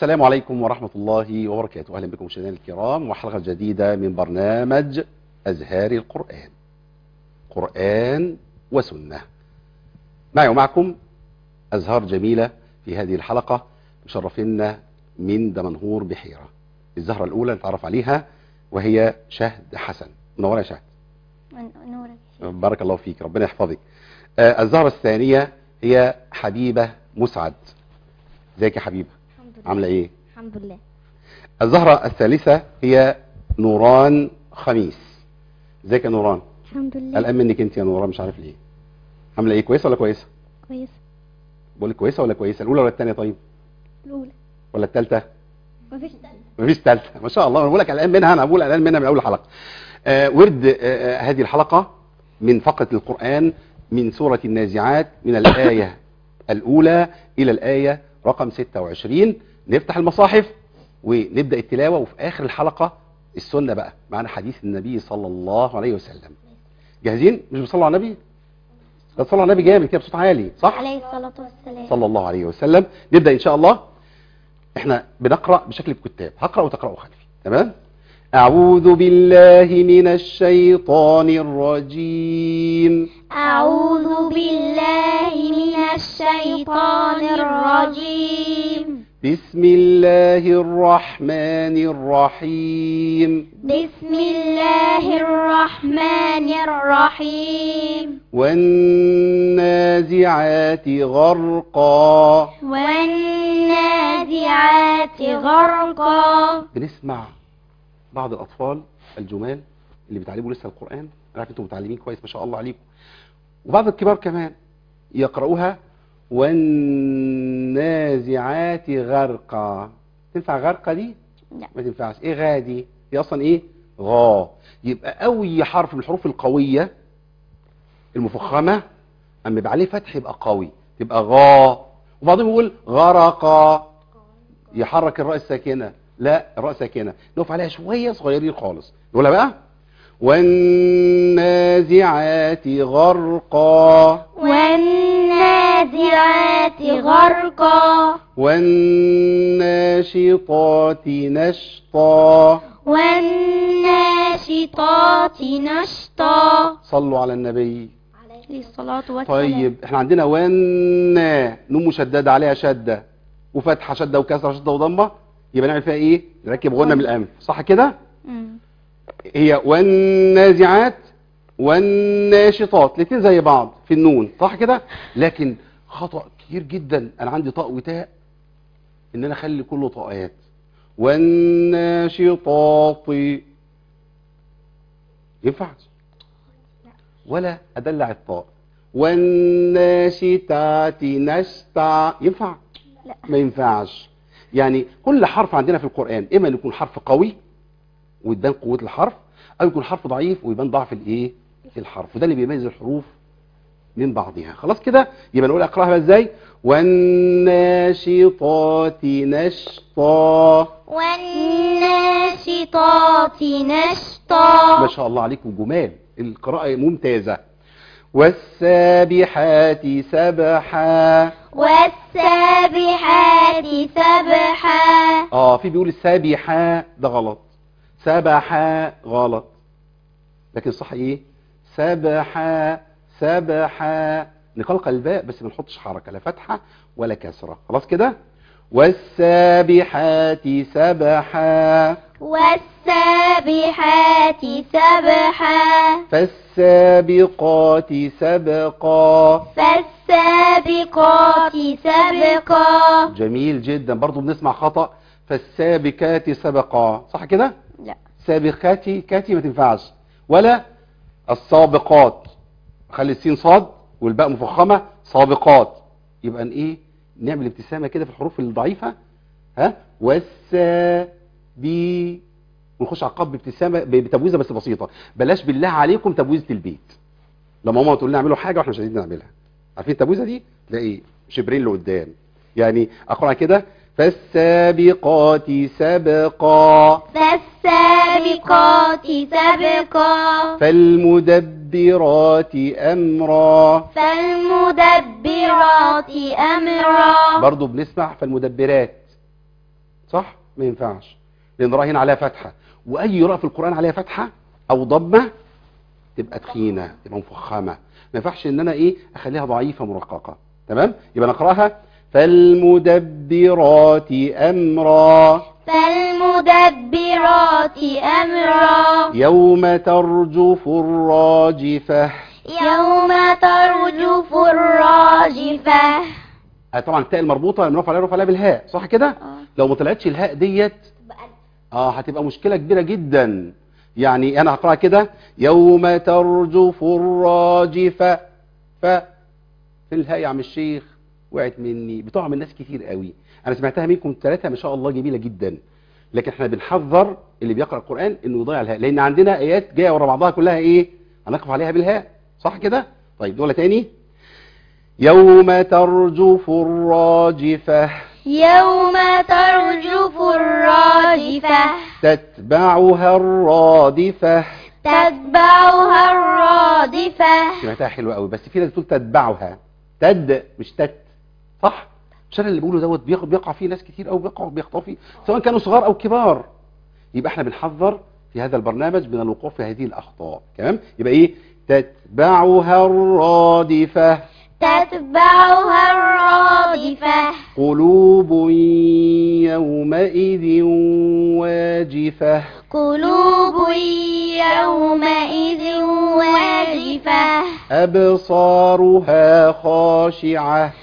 السلام عليكم ورحمة الله وبركاته أهلا بكم مشاهدينا الكرام وحلقة جديدة من برنامج أزهار القرآن قرآن وسنة معي ومعكم أزهار جميلة في هذه الحلقة مشرفينا من دمنهور بحيرة الزهرة الأولى نتعرف عليها وهي شهد حسن منورة يا شهد نورك بارك الله فيك ربنا يحفظك آه، الزهرة الثانية هي حبيبة مسعد ازيك يا حبيبة الحمد لله عاملة ايه الحمد لله الزهرة الثالثة هي نوران خميس ازيك يا نوران الحمد لله قلقان منك انت يا نوران مش عارف ليه عامله ايه كويسه ولا كويسه كويس بقول لك كويسه ولا كويسه الاولى ولا الثانيه طيب الأولى ولا الثالثه مفيش تاني مفيش ثالثه ما شاء الله انا بقول لك قلقان منها انا بقول قلقان منها من اول الحلقه آه ورد آه آه، هذه الحلقه من فقره القران من سوره النازعات من الايه الاولى الى الايه رقم 26 نفتح المصاحف ونبدا التلاوه وفي اخر الحلقه السنه بقى معنا حديث النبي صلى الله عليه وسلم جاهزين مش بتصلوا على النبي تصلوا على النبي جامد كده بصوت عالي صح عليه الصلاة والسلام صلى الله عليه وسلم نبدأ إن شاء الله احنا بنقرأ بشكل الكتاب هقرأ وتقرأوا خلفي تمام أعوذ بالله من الشيطان الرجيم أعوذ بالله من الشيطان الرجيم بسم الله الرحمن الرحيم بسم الله الرحمن الرحيم والنازعات غرقا والنازعات غرقا بنسمع بعض الأطفال الجمال اللي بيتعلموا لسه القرآن أنا عارف أنتم متعلمين كويس ما شاء الله عليكم وبعض الكبار كمان يقرأوها والنازعات غرقا تنفع غرقا دي؟ لا ما تنفعش ايه غا دي؟ دي اصلا ايه؟ غا يبقى اي حرف من الحروف القوية المفخمة اما يبقى عليه فتح يبقى قوي تبقى غا وبعضهم يقول غرقا يحرك الراء الساكنة لا الراء ساكنة نقف عليها شوية صغيرين خالص نقولها بقى والنازعات غرقا والنازعات غرقا والناشطات نشطا والناشطات نشطا صلوا على النبي عليه الصلاة والسلام طيب احنا عندنا ونا نون مشددة عليها شدة وفتحة شدة وكسرة شدة وضمة يبقى نعمل فيها ايه نركب غنة من الانف صح كده مم. هي والنازعات والناشطات الاثنين زي بعض في النون صح كده لكن خطأ كتير جدا انا عندي طاء وتاء ان انا اخلي كله طاءات والناشطات ينفع ولا ادلع الطاء والناشطات نشطا ينفع لا ما ينفعش يعني كل حرف عندنا في القرآن إما أن يكون حرف قوي ويبان قوة الحرف أو يكون حرف ضعيف ويبان ضعف الإيه الحرف وده اللي بيميز الحروف من بعضها خلاص كده يبقى نقول أقرأها بقى إزاي والناشطات نشطا والناشطات نشطا ما شاء الله عليكم جمال القراءة ممتازة والسابحات سبحا والسابحات سبحا اه في بيقول السابحة ده غلط سبحة غلط لكن صح ايه سبحة سبحة نقلقل الباء بس ما نحطش حركة لا فتحة ولا كسرة خلاص كده والسابحات سبحا والسابحات سبحا فالسابقات سبقا فالسابقات سبقا جميل جدا برضو بنسمع خطأ فالسابكات سبقا صح كده لا سابقاتي كاتي ما تنفعش ولا السابقات خلي السين صاد والباء مفخمة سابقات يبقى ان ايه نعمل ابتسامة كده في الحروف الضعيفة ها والسابي ونخش على القاب بابتسامة بتبويزة بس بسيطة بلاش بالله عليكم تبويزة البيت لما ماما تقول لنا اعملوا حاجة واحنا مش عايزين نعملها عارفين التبويزة دي تلاقي شبرين لقدام يعني اقرأ كده فالسابقات سبقا فالسابقات سبقا فالمدبرات أمرا فالمدبرات أمرا برضو بنسمع فالمدبرات صح ما ينفعش لان الراء هنا عليها فتحه واي راء في القران عليها فتحه او ضمه تبقى تخينه تبقى مفخمه ما ينفعش ان انا ايه اخليها ضعيفه مرققه تمام يبقى نقراها فالمدبرات امرا فالمدبرات أمرا يوم ترجف الراجفه يوم ترجف الراجفة آه طبعا التاء المربوطه لما نرفع عليها نرفع عليها بالهاء صح كده لو ما طلعتش الهاء ديت اه هتبقى مشكله كبيره جدا يعني انا هقراها كده يوم ترجف الراجفه ف في الهاء يا عم الشيخ وقعت مني بتقع من ناس كتير قوي انا سمعتها منكم ثلاثه ما شاء الله جميله جدا لكن احنا بنحذر اللي بيقرا القران انه يضيع الهاء لان عندنا ايات جايه ورا بعضها كلها ايه هنقف عليها بالهاء صح كده طيب دول تاني يوم ترجف الراجفه يوم ترجف الراجفة تتبعها الرادفه تتبعها الرادفة سمعتها حلوه قوي بس في ناس بتقول تتبعها تد مش تت صح مش انا اللي بقوله دوت بياخد بيقع فيه ناس كتير قوي بيقعوا بيخطئوا فيه سواء كانوا صغار او كبار يبقى احنا بنحذر في هذا البرنامج من الوقوع في هذه الاخطاء تمام يبقى ايه تتبعها الرادفه تتبعها الرادفة قلوب يومئذ واجفه قلوب يومئذ واجفة ابصارها خاشعه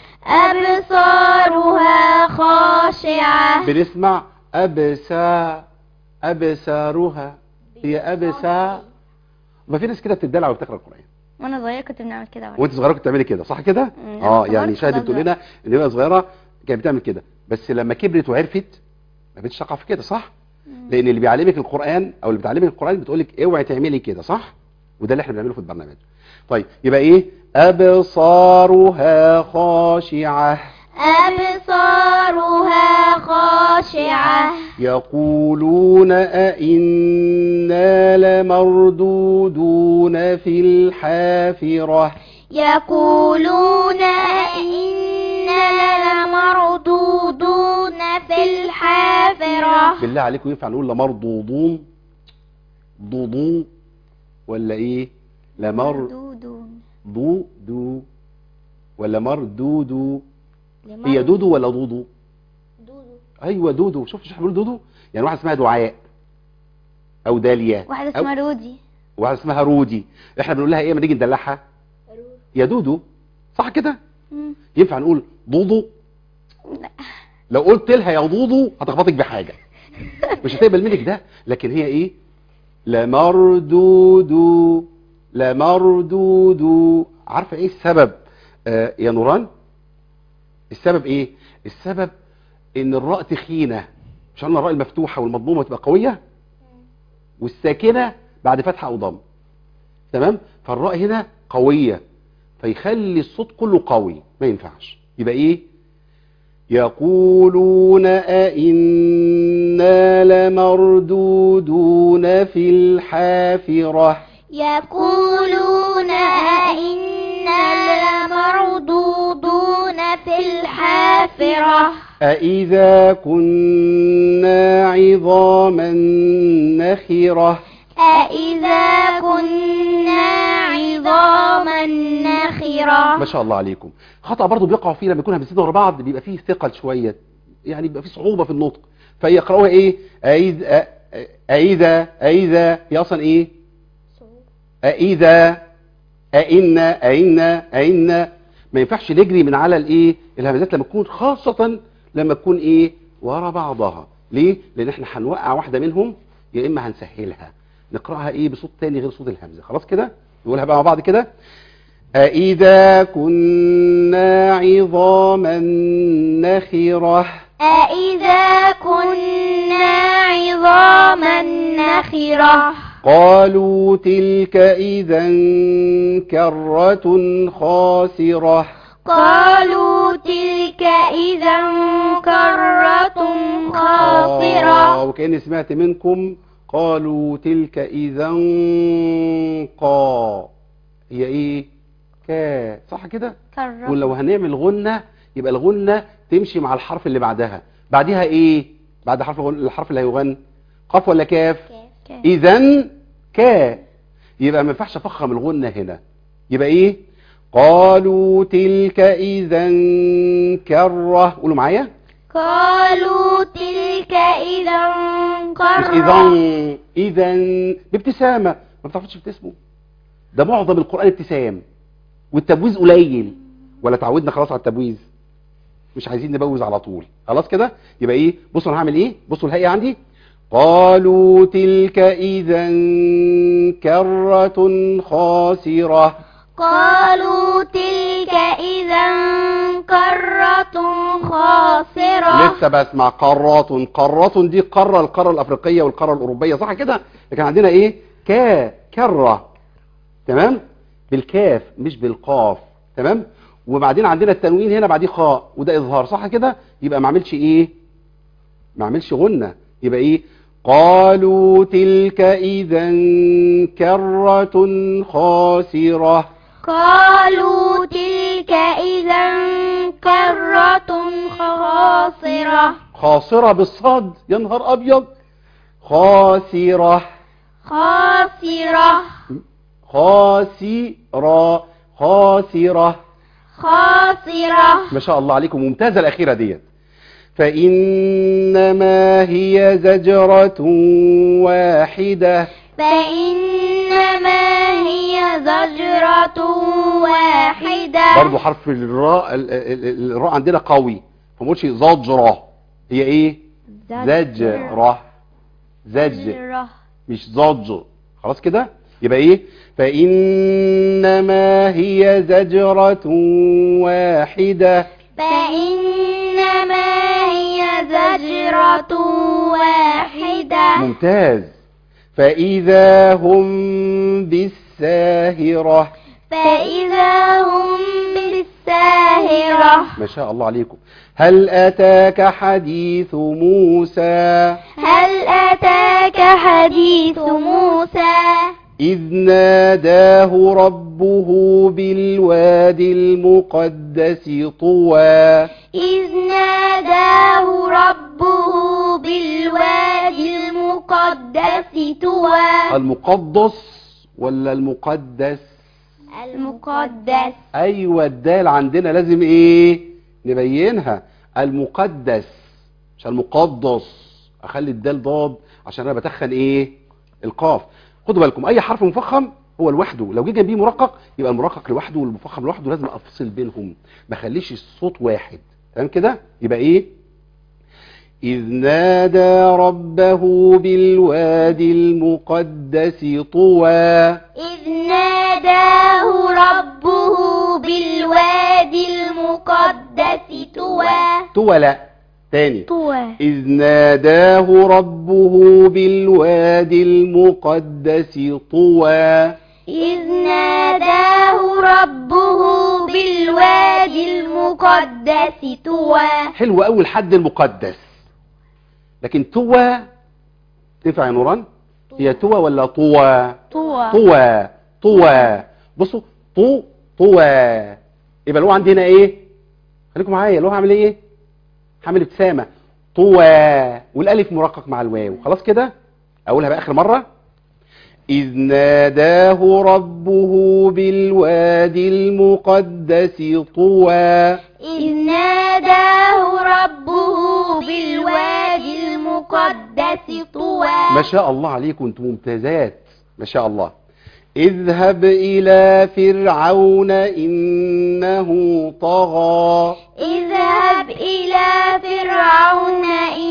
أبصارها خاشعة بنسمع أبسا أبصارها هي أبسا ما في ناس كده بتدلع وبتقرا القرآن وانا صغيره كنت بنعمل كده برضه. وانت صغيره كنت بتعملي كده صح كده مم، اه أنا يعني كبرت شاهد خلاص بتقول بقى. لنا ان هي صغيره كانت بتعمل كده بس لما كبرت وعرفت ما بقتش تقع في كده صح لان اللي بيعلمك القرآن او اللي بتعلمك القرآن بتقول لك اوعي تعملي كده صح وده اللي احنا بنعمله في البرنامج طيب يبقى ايه ابصارها خاشعه أبصارها خاشعة يقولون أئنا لمردودون في الحافرة يقولون إنا لمردودون في الحافرة بالله عليكم ينفع نقول لمردودون ضوضو ولا ايه لمر دودون دو دو ولا مردودو هي دودو ولا ضوضو ايوه دودو شوف مش بيقولوا دودو يعني واحده اسمها دعاء او داليا واحده أو- اسمها رودي وواحده اسمها رودي احنا بنقول لها ايه لما نيجي ندلعها يا دودو صح كده مم. ينفع نقول ضوضو لا. لو قلت لها يا ضوضو هتخبطك بحاجه مش هتقبل منك ده لكن هي ايه لمردودو لمردودو عارفه ايه السبب آه يا نوران السبب ايه السبب ان الراء تخينه مش قلنا الراء المفتوحه والمضمومه تبقى قويه والساكنه بعد فتحه او ضم تمام فالراء هنا قويه فيخلي الصوت كله قوي ما ينفعش يبقى ايه يقولون أئنا لمردودون في الحافرة يقولون أئنا لمردودون في الحافرة أئذا كنا عظاما نخرة أئذا كنا عظاما نخرة ما شاء الله عليكم خطأ برضو بيقعوا فيه لما يكون همزتين ورا بعض بيبقى فيه ثقل شوية يعني بيبقى فيه صعوبة في النطق فيقرأوها ايه أئذا أئذا أئذا هي أصلا ايه أئذا أئنا أئنا أئنا ما ينفعش نجري من على الايه الهمزات لما تكون خاصة لما تكون ايه ورا بعضها ليه لان احنا هنوقع واحدة منهم يا اما هنسهلها نقرأها ايه بصوت تاني غير صوت الهمزة خلاص كده نقولها بقى مع بعض كده أئذا كنا عظاما نخرة أئذا كنا عظاما نخرة قالوا تلك إذا كرة خاسرة قالوا تلك إذا كرة آه خاسرة وكأني سمعت منكم قالوا تلك إذا قا هي إيه كا صح كده كرر ولو هنعمل غنة يبقى الغنة تمشي مع الحرف اللي بعدها بعدها إيه بعد حرف الغن- الحرف اللي هيغن قاف ولا كاف كاف. اذا كا يبقى ما ينفعش افخم الغنة هنا يبقى ايه قالوا تلك اذا كرة قولوا معايا قالوا تلك إذا مش قرة اذا اذا بابتسامة ما بتعرفش تبتسموا ده معظم القرآن ابتسام والتبويز قليل ولا تعودنا خلاص على التبويز مش عايزين نبوز على طول خلاص كده يبقى ايه بصوا انا هعمل ايه بصوا الهيئة عندي قالوا تلك اذا كرة خاسرة قالوا تلك إذا كرة خاسرة لسه بسمع قارات قارات دي قارة القارة الأفريقية والقارة الأوروبية صح كده لكن عندنا إيه كا كرة تمام بالكاف مش بالقاف تمام وبعدين عندنا التنوين هنا بعديه خاء وده إظهار صح كده يبقى ما اعملش إيه ما اعملش غنة يبقى إيه قالوا تلك إذا كرة خاسرة قالوا تلك إذا كرة خاسرة خاسرة بالصاد يا نهار أبيض خاسرة خاسرة خاسرة خاسرة خاسرة ما شاء الله عليكم ممتازة الأخيرة ديت فإنما هي زجرة واحدة فإنما هي زجرة واحدة برضو حرف الراء ال- ال- ال- الراء عندنا قوي فما قلتش زجرة هي ايه زجرة زج زجرة مش زج خلاص كده يبقى ايه فإنما هي زجرة واحدة فإنما هي زجرة واحدة ممتاز فإذا هم بالساهرة فإذا هم بالساهرة ما شاء الله عليكم هل أتاك حديث موسى هل أتاك حديث موسى إذ ناداه ربه بالوادي المقدس طوى إذ ناداه ربه بالوادي المقدس طوى المقدس ولا المقدس المقدس ايوه الدال عندنا لازم ايه نبينها المقدس مش المقدس اخلي الدال ضاد عشان انا بتخن ايه القاف خدوا بالكم اي حرف مفخم هو لوحده لو جه جنبيه مرقق يبقى المرقق لوحده والمفخم لوحده لازم افصل بينهم ما اخليش الصوت واحد تمام كده يبقى ايه إذ نادى ربه بالوادي المقدس طوى إذ ناداه ربه بالوادي المقدس طوى طوى لا تاني طوى إذ ناداه ربه بالوادي المقدس طوى إذ ناداه ربه بالوادي المقدس طوى حلو أول حد المقدس لكن طوى تنفع يا نوران هي طوى ولا طوى طوى طوى طوى بصوا طو طوى يبقى لو عندي هنا ايه خليكم معايا لو هعمل ايه هعمل ابتسامه طوى والالف مرقق مع الواو خلاص كده اقولها بقى اخر مره إذ ناداه ربه بالوادي المقدس طوى إذ ناداه ربه بالوادي المقدس طوى ما شاء الله عليكم انتم ممتازات ما شاء الله اذهب إلى فرعون إنه طغى اذهب إلى فرعون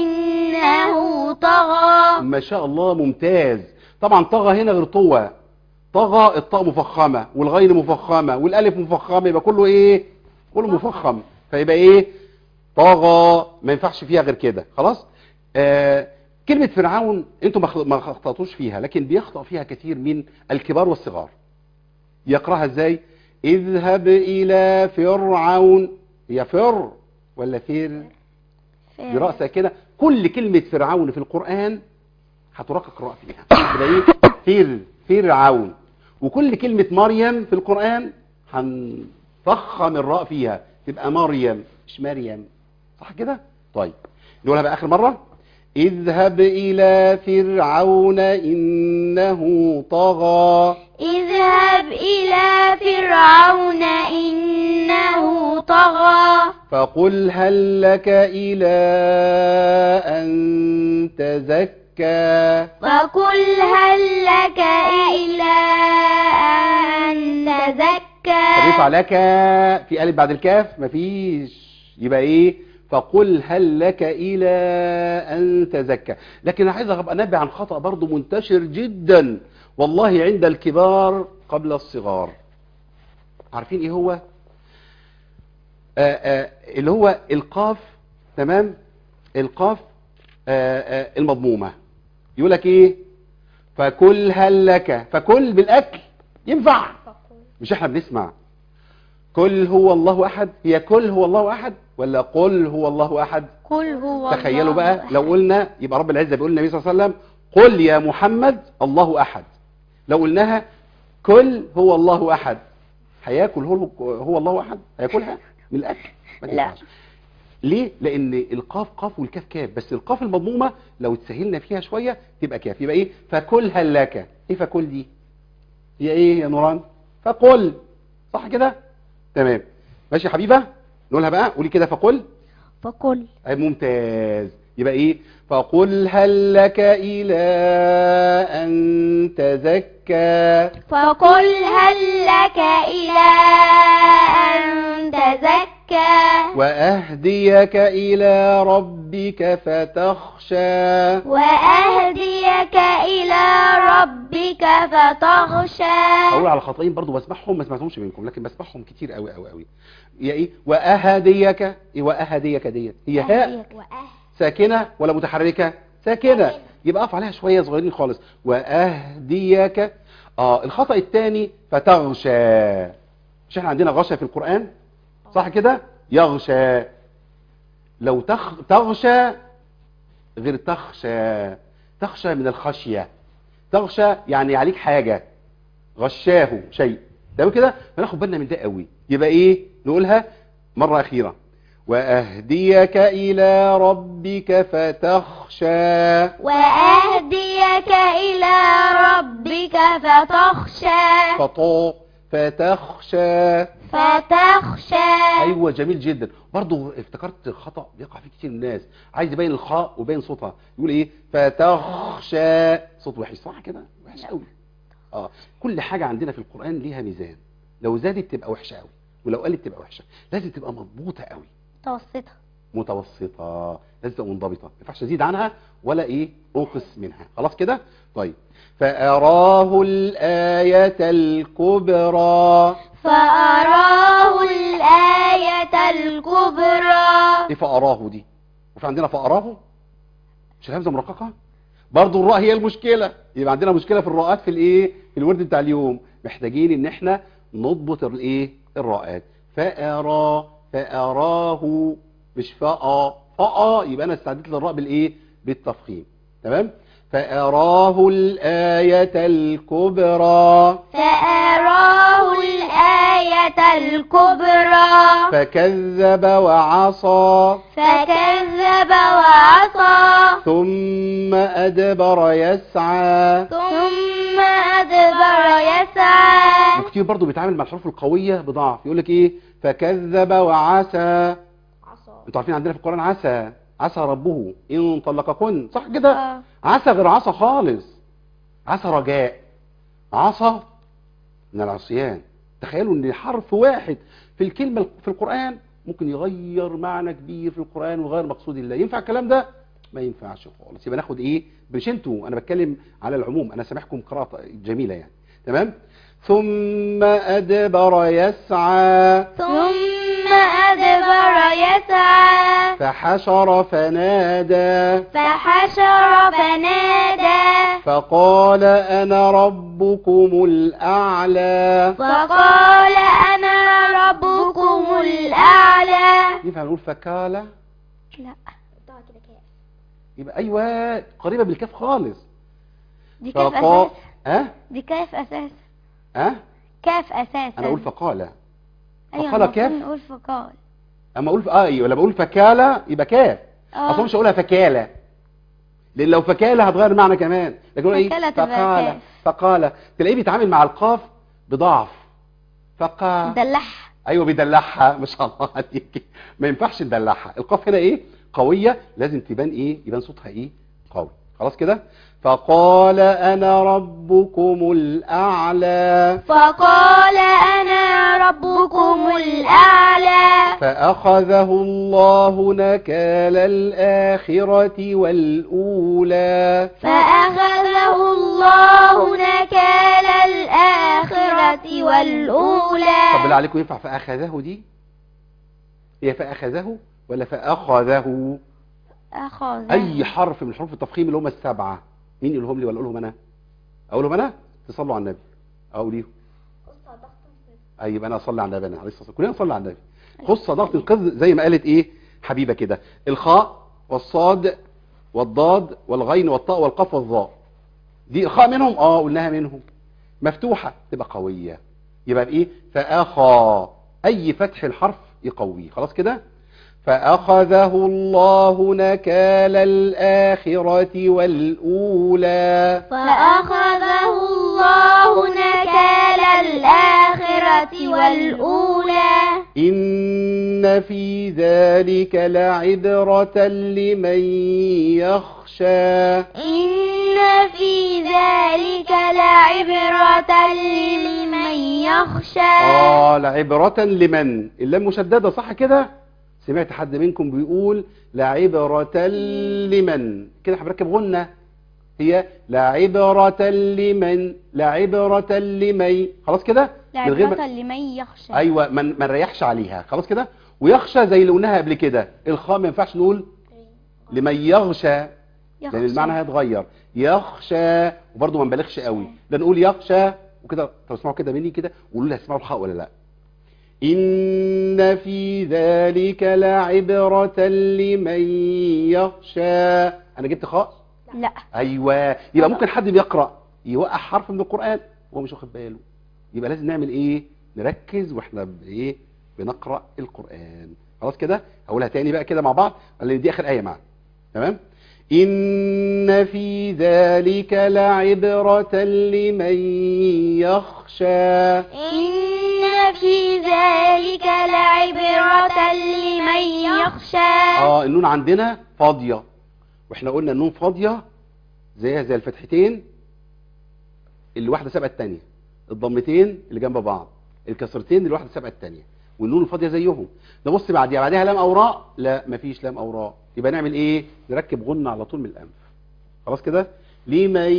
إنه طغى ما شاء الله ممتاز طبعا طغى هنا غير طوى طغى الطاء مفخمة والغين مفخمة والالف مفخمة يبقى كله ايه كله مفخم فيبقى ايه طغى ما ينفعش فيها غير كده خلاص آه كلمة فرعون انتم ما خ- ما خطأتوش فيها لكن بيخطأ فيها كثير من الكبار والصغار يقراها ازاي اذهب الى فرعون هي فر ولا فر برأسها كده كل كلمة فرعون في القرآن هترقق الراء فيها تبقى ايه فر فرعون وكل كلمة مريم في القرآن هنفخم الراء فيها تبقى مريم مش مريم صح كده طيب نقولها بقى آخر مرة اذهب إلى فرعون إنه طغى اذهب إلى فرعون إنه طغى فقل هل لك إلى أن تزكى فقل هل لك إلى أن تزكى رفع لك في ألف بعد الكاف مفيش يبقى إيه فقل هل لك إلى أن تزكى لكن عايز أبقى أنبه عن خطأ برضو منتشر جدا والله عند الكبار قبل الصغار عارفين إيه هو آه آه اللي هو القاف تمام القاف آه آه المضمومة يقول لك إيه فكل هل لك فكل بالأكل ينفع مش احنا بنسمع كل هو الله احد هي كل هو الله احد ولا قل هو الله احد قل هو تخيلوا الله بقى أحد. لو قلنا يبقى رب العزه بيقول للنبي صلى الله عليه وسلم قل يا محمد الله احد لو قلناها كل هو الله احد هياكل هو هو الله احد هياكلها من الاكل ما لا. تنفعش. ليه لان القاف قاف والكاف كاف بس القاف المضمومه لو تسهلنا فيها شويه تبقى كاف يبقى ايه فكل هل لك ايه فكل دي هي ايه يا نوران فقل صح كده تمام ماشي يا حبيبه نقولها بقى قولي كده فقل فقل أي ممتاز يبقى ايه فقل هل لك الى ان تزكى فقل هل لك إلى أن تزكى واهديك الى ربك فتخشى وأهديك إلى ربك فتخشى هقول على خطأين برضو بسمعهم ما سمعتهمش منكم لكن بسمعهم كتير قوي قوي قوي يا ايه واهديك ايه واهديك ديت هي هاء ساكنة ولا متحركة ساكنة يبقى اقف عليها شوية صغيرين خالص واهديك اه الخطأ الثاني فتغشى مش احنا عندنا غشى في القرآن صح كده يغشى لو تخ... تغشى غير تخشى تخشى من الخشية تغشى يعني عليك حاجة غشاه شيء تمام كده فناخد بالنا من ده قوي يبقى ايه نقولها مرة أخيرة وأهديك إلى ربك فتخشى وأهديك إلى ربك فتخشى فطو فتخشى فتخشى ايوه جميل جدا برضو افتكرت خطأ بيقع فيه كتير الناس عايز يبين الخاء ويبين صوتها يقول ايه فتخشى صوت وحش صح كده وحش قوي اه كل حاجة عندنا في القرآن ليها ميزان لو زادت تبقى وحشة قوي ولو قلت تبقى وحشة لازم تبقى مضبوطة قوي متوسطة متوسطة لازم تبقى منضبطة ما ينفعش ازيد عنها ولا ايه انقص منها خلاص كده طيب فأراه الآية الكبرى فأراه الآية الكبرى ايه فأراه دي وفي عندنا فأراه مش الهمزة مرققة برضو الراء هي المشكلة يبقى عندنا مشكلة في الراءات في الايه في الورد بتاع اليوم محتاجين ان احنا نضبط الايه الراءات فأرى فأراه مش فأ فأ يبقى انا استعدت للراء بالايه بالتفخيم تمام فأراه الآية الكبرى فأراه الآية الكبرى فكذب وعصى فكذب وعصى ثم أدبر يسعى ثم أدبر يسعى وكتير برضو بيتعامل مع الحروف القوية بضعف يقول لك ايه فكذب وعسى انتوا عارفين عندنا في القرآن عسى عسى ربه ان طلقكن صح كده آه. عسى غير عسى خالص عسى رجاء عصى من العصيان تخيلوا ان حرف واحد في الكلمة في القرآن ممكن يغير معنى كبير في القرآن ويغير مقصود الله ينفع الكلام ده ما ينفعش خالص يبقى ناخد ايه مش انتوا انا بتكلم على العموم انا سامحكم قراءة جميلة يعني تمام ثم أدبر يسعى ثم أدبر يسعى فحشر فنادى فحشر فنادى فقال أنا ربكم الأعلى فقال أنا ربكم الأعلى ينفع نقول فكالة لا يبقى أيوة قريبة بالكاف خالص دي كاف فقا أساس ها دي كاف أساس ها كاف أساس أنا أقول فقالة أيوة فقال المفروض كاف؟ نقول فقال أما أقول ف... آه أيوة لما بقول فكالة يبقى كاف آه. أصلا مش هقولها فكالة لان لو فكالة هتغير المعنى كمان لكن هو ايه فكالة تبقى فقال كاف. فقال تلاقيه بيتعامل مع القاف بضعف فقال دلعها ايوه بيدلعها ما شاء الله عليك ما ينفعش ندلعها القاف هنا ايه قويه لازم تبان ايه يبان صوتها ايه قوي خلاص كده فقال انا ربكم الاعلى فقال أنا ربكم الأعلى فاخذه الله نكال الاخره والاولى فأخذه الله نكال الآخرة والأولى طب بالله عليكم ينفع فاخذه دي هي فاخذه ولا فاخذه أخذ اي حرف من حروف التفخيم اللي هم السبعه مين يقولهم لي ولا اقولهم انا اقولهم انا تصلوا على النبي اقوليهم اي يبقى انا اصلي على النبي انا عليه الصلاه والسلام كلنا نصلي على النبي خص ضغط القذ زي ما قالت ايه حبيبه كده الخاء والصاد والضاد والغين والطاء والقاف والظاء دي الخاء منهم اه قلناها منهم مفتوحه تبقى قويه يبقى بايه فاخا اي فتح الحرف يقويه خلاص كده فأخذه الله نكال الآخرة والأولى فأخذه الله نكال الآخرة والأولى إن في ذلك لعبرة لمن يخشى إن في ذلك لعبرة لمن يخشى آه لعبرة لمن اللام مشددة صح كده سمعت حد منكم بيقول لعبرة لمن كده هنركب غنة هي لعبرة لمن لعبرة لمن خلاص كده من غير ما- لعبرة لمن يخشى ايوه ما ما نريحش عليها خلاص كده ويخشى زي اللي قلناها قبل كده الخاء ما ينفعش نقول لمن يغشى لان يخشى. المعنى هيتغير يخشى وبرضه ما نبالغش قوي لا نقول يخشى وكده طب اسمعوا كده مني كده وقولوا لي هتسمعوا الخاء ولا لا إن في ذلك لعبرة لمن يخشى أنا جبت خاء لا أيوة يبقى ممكن حد بيقرأ يوقع حرف من القرآن وهو مش واخد باله يبقى لازم نعمل إيه نركز وإحنا بإيه بنقرأ القرآن خلاص كده هقولها تاني بقى كده مع بعض لأن دي آخر آية معانا تمام إن في ذلك لعبرة لمن يخشى إن في ذلك لعبرة لمن يخشى اه النون عندنا فاضية واحنا قلنا النون فاضية زيها زي الفتحتين اللي واحدة سابقة التانية الضمتين اللي جنب بعض الكسرتين اللي واحدة سابقة التانية والنون الفاضية زيهم نبص بعديها بعدها لام او راء لا مفيش لام او راء يبقى نعمل ايه نركب غنة على طول من الانف خلاص كده لمن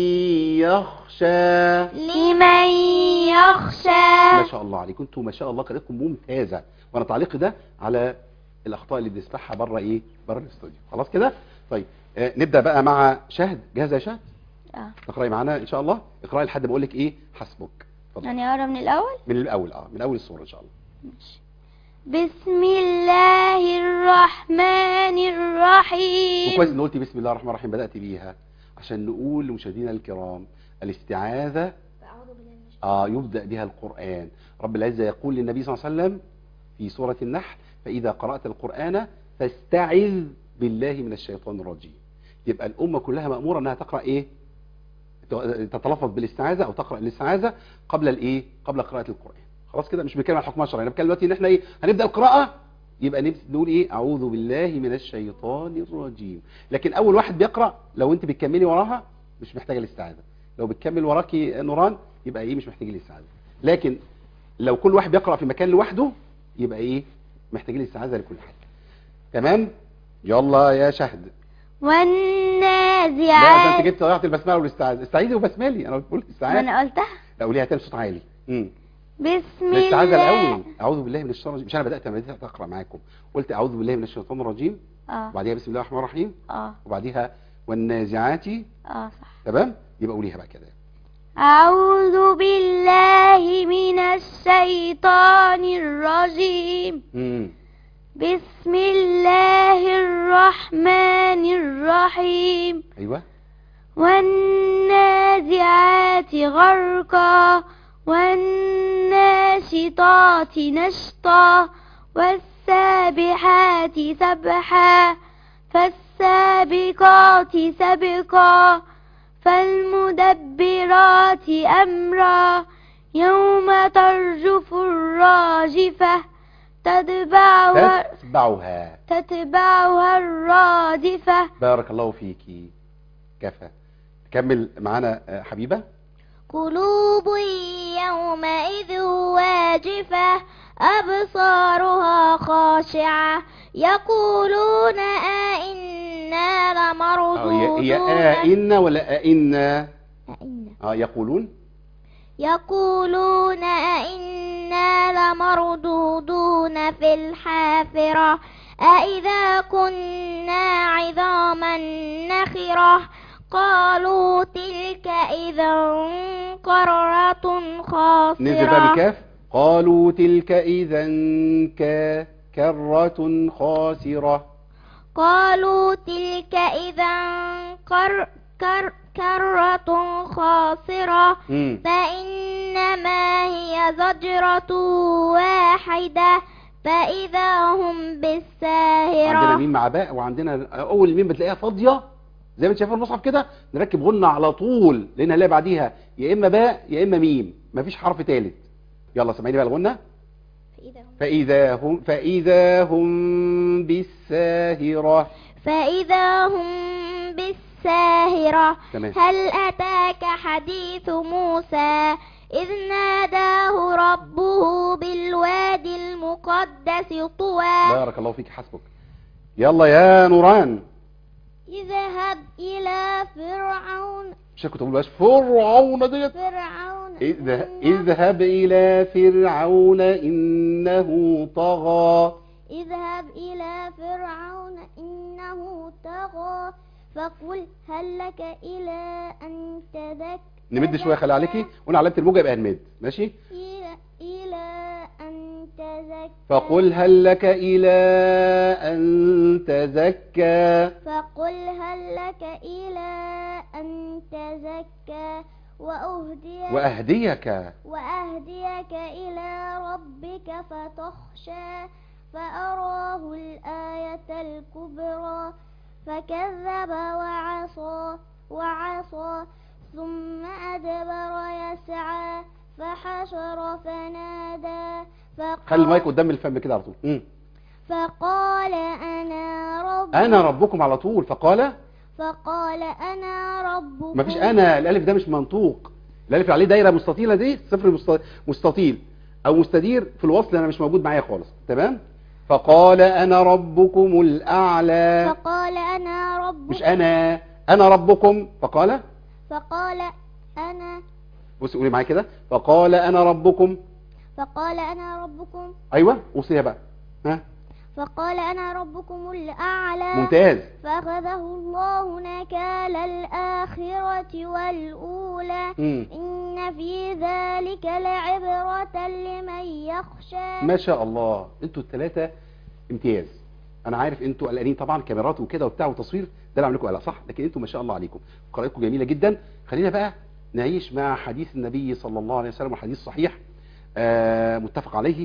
يخشى لمن يخشى ما شاء الله عليكم انتوا ما شاء الله قراءتكم ممتازه وانا تعليقي ده على الاخطاء اللي بنسمعها بره ايه بره الاستوديو خلاص كده طيب آه نبدا بقى مع شهد جاهزه يا شهد اه تقراي معانا ان شاء الله اقراي لحد ما اقول لك ايه حسبك اتفضل يعني اقرا من الاول من الاول اه من اول السوره ان شاء الله ماشي بسم الله الرحمن الرحيم وكويس ان قلتي بسم الله الرحمن الرحيم بدات بيها عشان نقول لمشاهدينا الكرام الاستعاذه اه يبدا بها القران رب العزه يقول للنبي صلى الله عليه وسلم في سوره النحل فاذا قرات القران فاستعذ بالله من الشيطان الرجيم يبقى الامه كلها ماموره انها تقرا ايه تتلفظ بالاستعاذه او تقرا الاستعاذه قبل الايه قبل قراءه القران خلاص كده مش بنتكلم عن الحكم الشرعي انا بتكلم دلوقتي ان احنا ايه هنبدا القراءه يبقى نبس- نقول ايه اعوذ بالله من الشيطان الرجيم لكن اول واحد بيقرا لو انت بتكملي وراها مش محتاجه الاستعاذه لو بتكمل وراكي نوران يبقى ايه مش محتاجين الاستعاذه لكن لو كل واحد بيقرا في مكان لوحده يبقى ايه محتاجين الاستعاذه لكل حاجه تمام يلا يا شهد لا ده انت والنازعات جبت ضيعت البسمله والاستعاذه استعيذي وبسملي انا بقول ما استعاذه انا قلتها لا قوليها تاني بصوت عالي امم بسم الاستعاذه الله الاول اعوذ بالله من الشيطان الرجيم مش انا بدات انا بدات اقرا معاكم قلت اعوذ بالله من الشيطان الرجيم اه وبعديها بسم الله الرحمن الرحيم اه وبعديها والنازعات اه صح تمام يبقى قوليها بقى كده أعوذ بالله من الشيطان الرجيم امم بسم الله الرحمن الرحيم ايوه والنازعات غرقا والناشطات نشطا والسابحات سبحا فالسابقات سبقا فالمدبرات أمرا يوم ترجف الراجفة تتبعها, تتبعها تتبعها الرادفة بارك الله فيكي كفى كمل معانا آه، حبيبة قلوب يومئذ واجفة أبصارها خاشعة يقولون أئنا آه، هي هي لمردودون آئن ولا آئنا أئنا. اه يقولون يقولون أئنا لمردودون في الحافرة أئذا كنا عظاما نخرة قالوا تلك إذا قرة نزل بقى خاسرة بكاف قالوا تلك إذا ك- كرة خاسرة قالوا تلك إذا قر كر كرة خاسرة مم. فإنما هي زجرة واحدة فإذا هم عندنا بالساهرة ميم مع باء وعندنا اول ميم بتلاقيها فاضيه زي ما انت شايف في المصحف كده نركب غنة على طول لان هنلاقي بعديها يا اما باء يا اما ميم مفيش حرف ثالث يلا سامعيني بقى الغنة فإذا هم فاذا هم فاذا هم بالساهره فإذا هم بالساهرة تمام هل أتاك حديث موسى إذ ناداه ربه بالوادي المقدس طوى بارك الله فيك حسبك يلا يا نوران اذهب إلى فرعون مش كنت بقول بلاش فرعون ديت فرعون اذهب إنه- اذهب الى فرعون انه طغى اذهب إلى فرعون إنه طغى فقل هل لك إلى أن تذكر نمد شويه خلي عليكي وانا علامه الموجه يبقى هنمد ماشي إلى, إلى أن تزكى فقل هل لك إلى أن تزكى فقل هل لك إلى أن تزكى وأهديك, وأهديك وأهديك إلى ربك فتخشى فأراه الآية الكبرى فكذب وعصى وعصى ثم أدبر يسعى فحشر فنادى خلي المايك فقال, قدام الفم كده على طول مم. فقال أنا رب أنا ربكم على طول فقال فقال أنا ربكم مفيش أنا الألف ده مش منطوق الألف اللي عليه دايرة مستطيلة دي صفر مست- مستطيل أو مستدير في الوصل أنا مش موجود معايا خالص تمام فقال أنا ربكم الأعلى فقال أنا ربكم مش أنا أنا ربكم فقال فقال أنا بص قولي معايا كده فقال أنا ربكم فقال أنا ربكم أيوه وصيها بقى ها فقال أنا ربكم الأعلى ممتاز فأخذه الله نكال الآخرة والأولى مم. إن في ذلك لعبرة لمن يخشى ما شاء الله انتوا الثلاثه امتياز انا عارف انتوا قلقانين طبعا كاميرات وكده وبتاع وتصوير ده اللي عامل لكم قلق صح لكن انتوا ما شاء الله عليكم قراءتكم جميله جدا خلينا بقى نعيش مع حديث النبي صلى الله عليه وسلم وحديث صحيح آه متفق عليه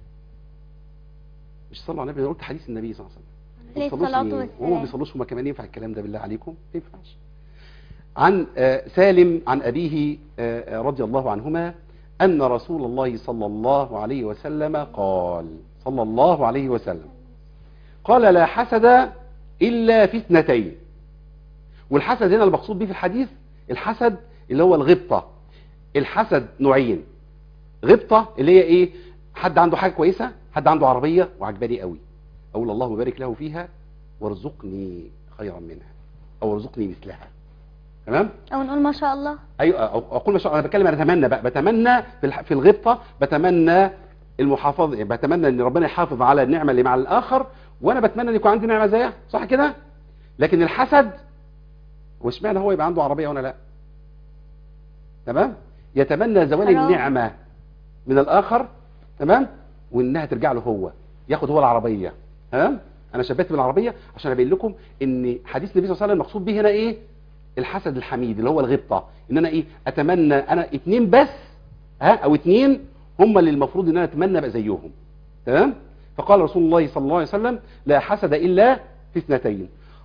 مش صلوا على النبي انا قلت حديث النبي صلى الله عليه وسلم عليه بيصلوش الصلاة ليه؟ والسلام. هو ما بيصلوش هما كمان ينفع الكلام ده بالله عليكم ما ينفعش عن آه، سالم عن أبيه آه، آه، رضي الله عنهما أن رسول الله صلى الله عليه وسلم قال صلى الله عليه وسلم قال لا حسد إلا في اثنتين والحسد هنا المقصود به في الحديث الحسد اللي هو الغبطة الحسد نوعين غبطة اللي هي ايه حد عنده حاجة كويسة حد عنده عربية وعجباني قوي اقول اللهم بارك له فيها وارزقني خيرا منها او ارزقني مثلها تمام او نقول ما شاء الله ايوه أو- اقول ما شاء الله انا بتكلم انا اتمنى بقى بتمنى في الح- في الغبطه بتمنى المحافظه يعني بتمنى ان ربنا يحافظ على النعمه اللي مع الاخر وانا بتمنى ان يكون عندي نعمه زيها صح كده لكن الحسد واشمعنى هو يبقى عنده عربيه وانا لا تمام يتمنى زوال حرام. النعمه من الاخر تمام وانها ترجع له هو ياخد هو العربيه تمام انا شبهت بالعربيه عشان ابين لكم ان حديث النبي صلى الله عليه وسلم المقصود به هنا ايه الحسد الحميد اللي هو الغبطه ان انا ايه اتمنى انا اتنين بس ها او اتنين هم اللي المفروض ان انا اتمنى ابقى زيهم تمام فقال رسول الله صلى الله عليه وسلم لا حسد الا في اثنتين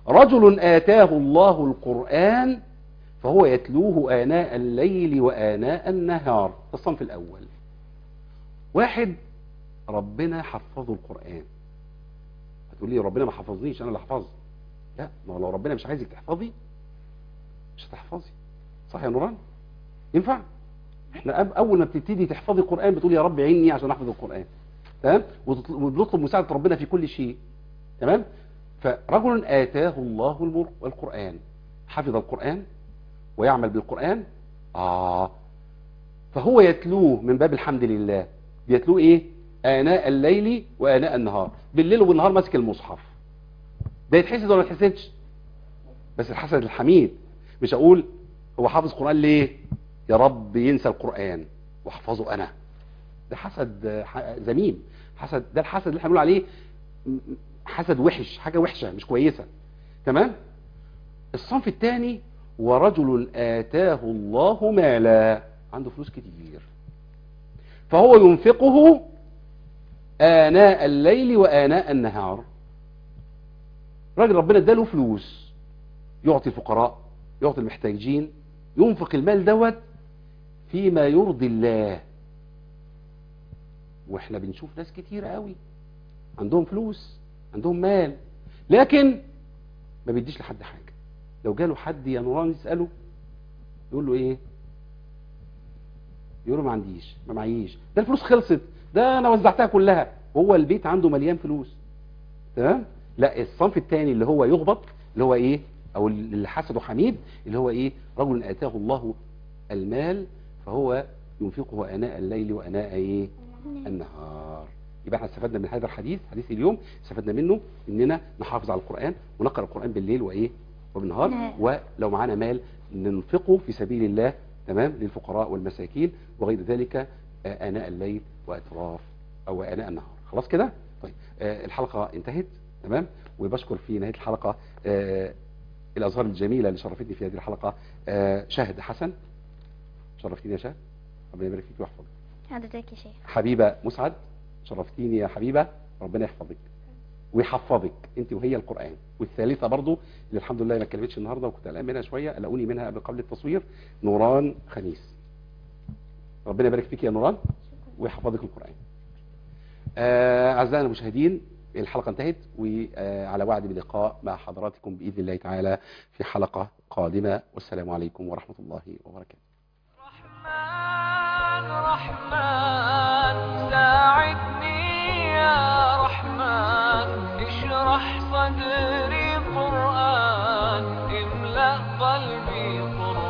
رجل آتاه الله القرآن فهو يتلوه آناء الليل وآناء النهار ده الصنف الأول واحد ربنا حفظه القرآن هتقول لي ربنا ما حفظنيش أنا اللي حفظت لا ما هو لو ربنا مش عايزك تحفظي مش هتحفظي صح يا نوران ينفع احنا أب- اول ما بتبتدي تحفظي القرآن بتقول يا رب عيني عشان احفظ القرآن تمام وتطل- وبنطلب مساعدة ربنا في كل شيء تمام فرجل آتاه الله المر- القرآن حفظ القرآن ويعمل بالقرآن آه فهو يتلوه من باب الحمد لله يتلوه ايه آناء الليل وآناء النهار بالليل وبالنهار ماسك المصحف ده يتحسد ولا ما يتحسدش بس الحسد الحميد مش اقول هو حافظ قرآن ليه يا رب ينسى القرآن واحفظه انا ده حسد آه، ح- ذميم حسد ده الحسد اللي احنا بنقول عليه م- م- حسد وحش حاجة وحشة مش كويسة تمام الصنف الثاني ورجل آتاه الله مالا عنده فلوس كتير فهو ينفقه آناء الليل وآناء النهار راجل ربنا اداله فلوس يعطي الفقراء يعطي المحتاجين ينفق المال دوت فيما يرضي الله واحنا بنشوف ناس كتير قوي عندهم فلوس عندهم مال لكن ما بيديش لحد حاجة لو جاله حد يا نوران يسأله يقول له ايه يقول له ما عنديش ما معيش ده الفلوس خلصت ده انا وزعتها كلها وهو البيت عنده مليان فلوس تمام لا الصنف الثاني اللي هو يغبط اللي هو ايه او اللي حسده حميد اللي هو ايه رجل اتاه الله المال فهو ينفقه اناء الليل واناء ايه النهار يبقى احنا استفدنا من هذا الحديث حديث اليوم استفدنا منه اننا نحافظ على القرآن ونقرأ القرآن بالليل وايه وبالنهار نعم. ولو معانا مال ننفقه في سبيل الله تمام للفقراء والمساكين وغير ذلك آه، آناء الليل وأطراف أو آناء النهار خلاص كده طيب آه، الحلقة انتهت تمام وبشكر في نهاية الحلقة آه، الأزهار الجميلة اللي شرفتني في هذه الحلقة آه، شاهد حسن شرفتيني يا شاهد ربنا يبارك فيك ويحفظك حضرتك يا شيخ حبيبة مسعد شرفتيني يا حبيبة ربنا يحفظك ويحفظك انت وهي القرآن والثالثة برضو اللي الحمد لله ما اتكلمتش النهاردة وكنت قلقان منها شوية قلقوني منها قبل قبل التصوير نوران خميس ربنا يبارك فيك يا نوران ويحفظك القرآن آه، أعزائنا المشاهدين الحلقة انتهت وعلى وعد بلقاء مع حضراتكم بإذن الله تعالى في حلقة قادمة والسلام عليكم ورحمة الله وبركاته رحمن رحمن ساعدني يا رحمن اشرح صدري قرآن املأ قلبي قرآن